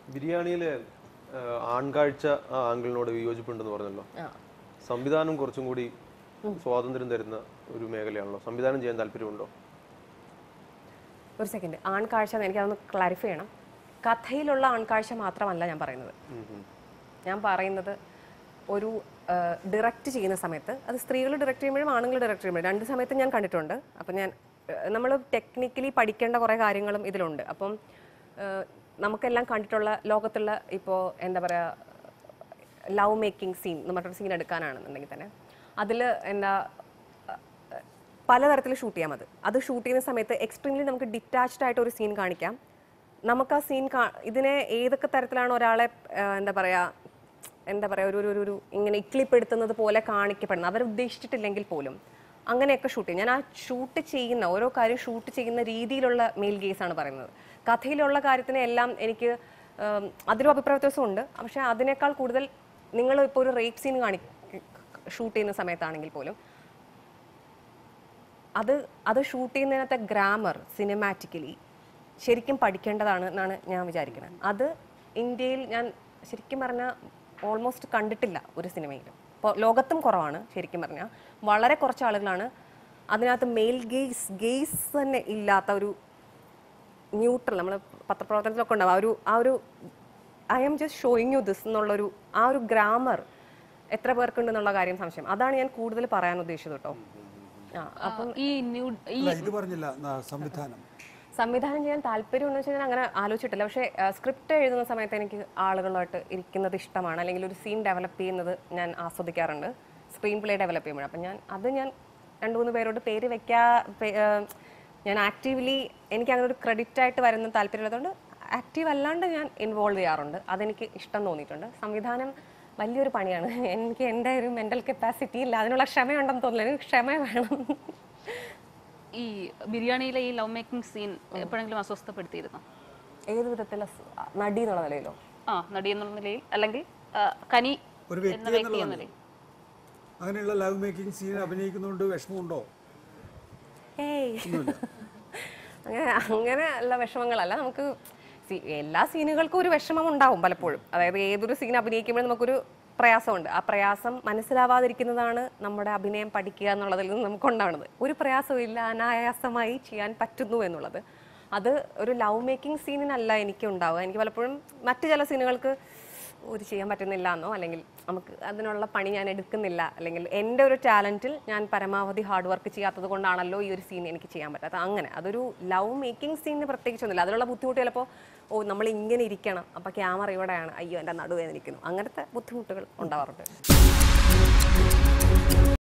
ബിരിയാണിയിലെ ആ, ആൺകാഴ്ച ആ ആംഗിളിനോട് വിയോജിപ്പുണ്ടെന്ന് പറഞ്ഞല്ലോ ആ സംവിധാനം കുറച്ചും കൂടി സ്വാതന്ത്ര്യം തരുന്ന ഒരു മേഖലയാണല്ലോ സംവിധാനം ചെയ്യാൻ താല്പര്യമുണ്ടോ ഒരു സെക്കൻഡ് ആൺകാഴ്ച എന്ന് എനിക്കതൊന്ന് ക്ലാരിഫൈ ചെയ്യണം കഥയിലുള്ള ആൺകാഴ്ച മാത്രമല്ല ഞാൻ പറയുന്നത് ഉം ഉം. ഞാൻ പറയുന്നത് ഒരു ഡയറക്റ്റ് ചെയ്യുന്ന സമയത്ത് അത് സ്ത്രീകൾ ഡയറക്റ്റ് ചെയ്യുമ്പോഴും ആണുങ്ങൾ ഡയറക്റ്റ് ചെയ്യുമ്പോഴും രണ്ട് സമയത്തും ഞാൻ കണ്ടിട്ടുണ്ട് അപ്പം ഞാൻ നമ്മൾ ടെക്നിക്കലി പഠിക്കേണ്ട കുറേ കാര്യങ്ങളും ഇതിലുണ്ട് അപ്പം ഏഹ്, നമുക്കെല്ലാം കണ്ടിട്ടുള്ള ലോകത്തുള്ള ഇപ്പോൾ എന്താ പറയുക ലവ് മേക്കിംഗ് സീൻ എന്ന് പറഞ്ഞൊരു സീൻ എടുക്കാനാണെന്നുണ്ടെങ്കിൽ തന്നെ അതിൽ എന്താ പലതരത്തിൽ ഷൂട്ട് ചെയ്യാം അത് അത് ഷൂട്ട് ചെയ്യുന്ന സമയത്ത് എക്സ്ട്രീംലി നമുക്ക് ഡിറ്റാച്ച്ഡ് ആയിട്ട് ഒരു സീൻ കാണിക്കാം നമുക്ക് ആ സീൻ ഇതിനെ ഏതൊക്കെ തരത്തിലാണ് ഒരാളെ ആ, എന്താ പറയുക എന്താ പറയുക ഒരു ഒരു- ഒരു ഒരു ഇങ്ങനെ ഇക്ലിപ്പെടുത്തുന്നത് പോലെ കാണിക്കപ്പെടുന്നത് അവർ ഉദ്ദേശിച്ചിട്ടില്ലെങ്കിൽ പോലും അങ്ങനെയൊക്കെ ഷൂട്ട് ചെയ്യും ഞാൻ ആ ഷൂട്ട് ചെയ്യുന്ന ഓരോ കാര്യം ഷൂട്ട് ചെയ്യുന്ന രീതിയിലുള്ള മെയിൽ ഗേസ് ആണ് പറയുന്നത് കഥയിലുള്ള കാര്യത്തിനെ എല്ലാം എനിക്ക് ഉം, അതിലും അഭിപ്രായ വ്യത്യാസമുണ്ട് പക്ഷേ അതിനേക്കാൾ കൂടുതൽ നിങ്ങൾ ഇപ്പോൾ ഒരു റേപ്പ് സീൻ കാണി ഷൂട്ട് ചെയ്യുന്ന സമയത്താണെങ്കിൽ പോലും അത് അത് ഷൂട്ട് ചെയ്യുന്നതിനകത്തെ ഗ്രാമർ സിനിമാറ്റിക്കലി ശരിക്കും പഠിക്കേണ്ടതാണ് എന്നാണ് ഞാൻ വിചാരിക്കുന്നത് അത് ഇന്ത്യയിൽ ഞാൻ ശരിക്കും പറഞ്ഞാൽ ഓൾമോസ്റ്റ് കണ്ടിട്ടില്ല ഒരു സിനിമയിലും ഇപ്പോൾ ലോകത്തും കുറവാണ് ശരിക്കും പറഞ്ഞാൽ വളരെ കുറച്ച് ആളുകളാണ് അതിനകത്ത് മെയിൽ ഗെയ്സ് ഗെയ്സ് തന്നെ ഇല്ലാത്ത ഒരു ന്യൂട്രൽ നമ്മൾ പത്രപ്രവർത്തനത്തിലൊക്കെ ഉണ്ടാവും ആ ഒരു ആ ഒരു I'm just showing you this എന്നുള്ളൊരു ആ ഒരു ഗ്രാമർ എത്ര പേർക്കുണ്ട് എന്നുള്ള കാര്യം സംശയം അതാണ് ഞാൻ കൂടുതൽ പറയാൻ ഉദ്ദേശിച്ചത് കേട്ടോ ആ അപ്പം ഈ ന്യൂ ഈ അല്ല ഇത് പറഞ്ഞില്ല ന- സംവിധാനം സംവിധാനം ചെയ്യാൻ താല്പര്യമുണ്ടെന്ന് വെച്ചാൽ ഞാൻ അങ്ങനെ ആലോചിച്ചിട്ടില്ല പക്ഷേ സ്ക്രിപ്റ്റ് എഴുതുന്ന സമയത്ത് എനിക്ക് ആളുകളുമായിട്ട് ഇരിക്കുന്നത് ഇഷ്ടമാണ് അല്ലെങ്കിൽ ഒരു സീൻ ഡെവലപ്പ് ചെയ്യുന്നത് ഞാൻ ആസ്വദിക്കാറുണ്ട് സ്ക്രീൻ പ്ലേ ഡെവലപ്പ് ചെയ്യുമ്പോൾ അപ്പം ഞാൻ അത് ഞാൻ രണ്ട് മൂന്ന് പേരോട് പേര് വെക്കാ പേ- ആ, ഞാൻ ആക്റ്റീവ്ലി എനിക്ക് അങ്ങനെ ഒരു ക്രെഡിറ്റ് ആയിട്ട് വരുന്ന താല്പര്യമുള്ളതുകൊണ്ട് ആക്റ്റീവ് അല്ലാണ്ട് ഞാൻ ഇൻവോൾവ് ചെയ്യാറുണ്ട് അതെനിക്ക് ഇഷ്ടം തോന്നിയിട്ടുണ്ട് സംവിധാനം വലിയൊരു പണിയാണ് എനിക്ക് എൻ്റെ ഒരു മെൻ്റൽ കപ്പാസിറ്റി ഇല്ല അതിനുള്ള ക്ഷമയുണ്ടെന്ന് തോന്നില്ല എനിക്ക് ക്ഷമ വേണം ഈ ബിരിയാണിയിലെ ഈ ലവ് മേക്കിംഗ് സീൻ എപ്പോഴെങ്കിലും അസ്വസ്ഥപ്പെടുത്തിയിരുന്നോ ഏത് വിധത്തിലുള്ള സ്- നടി എന്നുള്ള നിലയിലോ ആ നടി എന്നുള്ള നിലയിൽ അല്ലെങ്കിൽ ആ, കനി ഒരു എന്ന വ്യക്തി വ്യക്തി എന്ന എന്നുള്ള നിലയിൽ അങ്ങനെയുള്ള ലവ് മേക്കിംഗ് സീൻ അഭിനയിക്കുന്നതുകൊണ്ട് വിഷമമുണ്ടോ ഏയ് അങ്ങനെ അങ്ങനെ ഉള്ള വിഷമങ്ങളല്ല നമുക്ക് സി- എല്ലാ സീനുകൾക്കും ഒരു വിഷമം ഉണ്ടാവും പലപ്പോഴും അതായത് ഏതൊരു സീൻ അഭിനയിക്കുമ്പോഴും നമുക്കൊരു പ്രയാസമുണ്ട് ആ പ്രയാസം മനസ്സിലാവാതിരിക്കുന്നതാണ് നമ്മുടെ അഭിനയം പഠിക്കുക എന്നുള്ളതിൽ നിന്ന് നമുക്ക് ഉണ്ടാവുന്നത് ഒരു പ്രയാസവും ഇല്ല അനായാസമായി ചെയ്യാൻ പറ്റുന്നു എന്നുള്ളത് അത് ഒരു ലവ് മേക്കിംഗ് സീനിനല്ല എനിക്ക് ഉണ്ടാവുക എനിക്ക് പലപ്പോഴും മറ്റു ചില സീനുകൾക്ക് ഒരു ചെയ്യാൻ പറ്റുന്നില്ല എന്നോ അല്ലെങ്കിൽ നമുക്ക് അതിനുള്ള പണി ഞാൻ എടുക്കുന്നില്ല അല്ലെങ്കിൽ എൻ്റെ ഒരു ടാലൻറ്റിൽ ഞാൻ പരമാവധി ഹാർഡ് വർക്ക് ചെയ്യാത്തത് കൊണ്ടാണല്ലോ ഈ ഒരു സീൻ എനിക്ക് ചെയ്യാൻ പറ്റാത്തത് അങ്ങനെ അതൊരു ലവ് മേക്കിംഗ് സീനിന് പ്രത്യേകിച്ചൊന്നുമില്ല അതിലുള്ള ബുദ്ധിമുട്ട് ചിലപ്പോൾ ഓ നമ്മൾ ഇങ്ങനെ ഇരിക്കണം അപ്പോൾ ക്യാമറ ഇവിടെയാണ് അയ്യോ എൻ്റെ നടുവേദനിക്കുന്നു അങ്ങനത്തെ ബുദ്ധിമുട്ടുകൾ ഉണ്ടാവാറുണ്ട്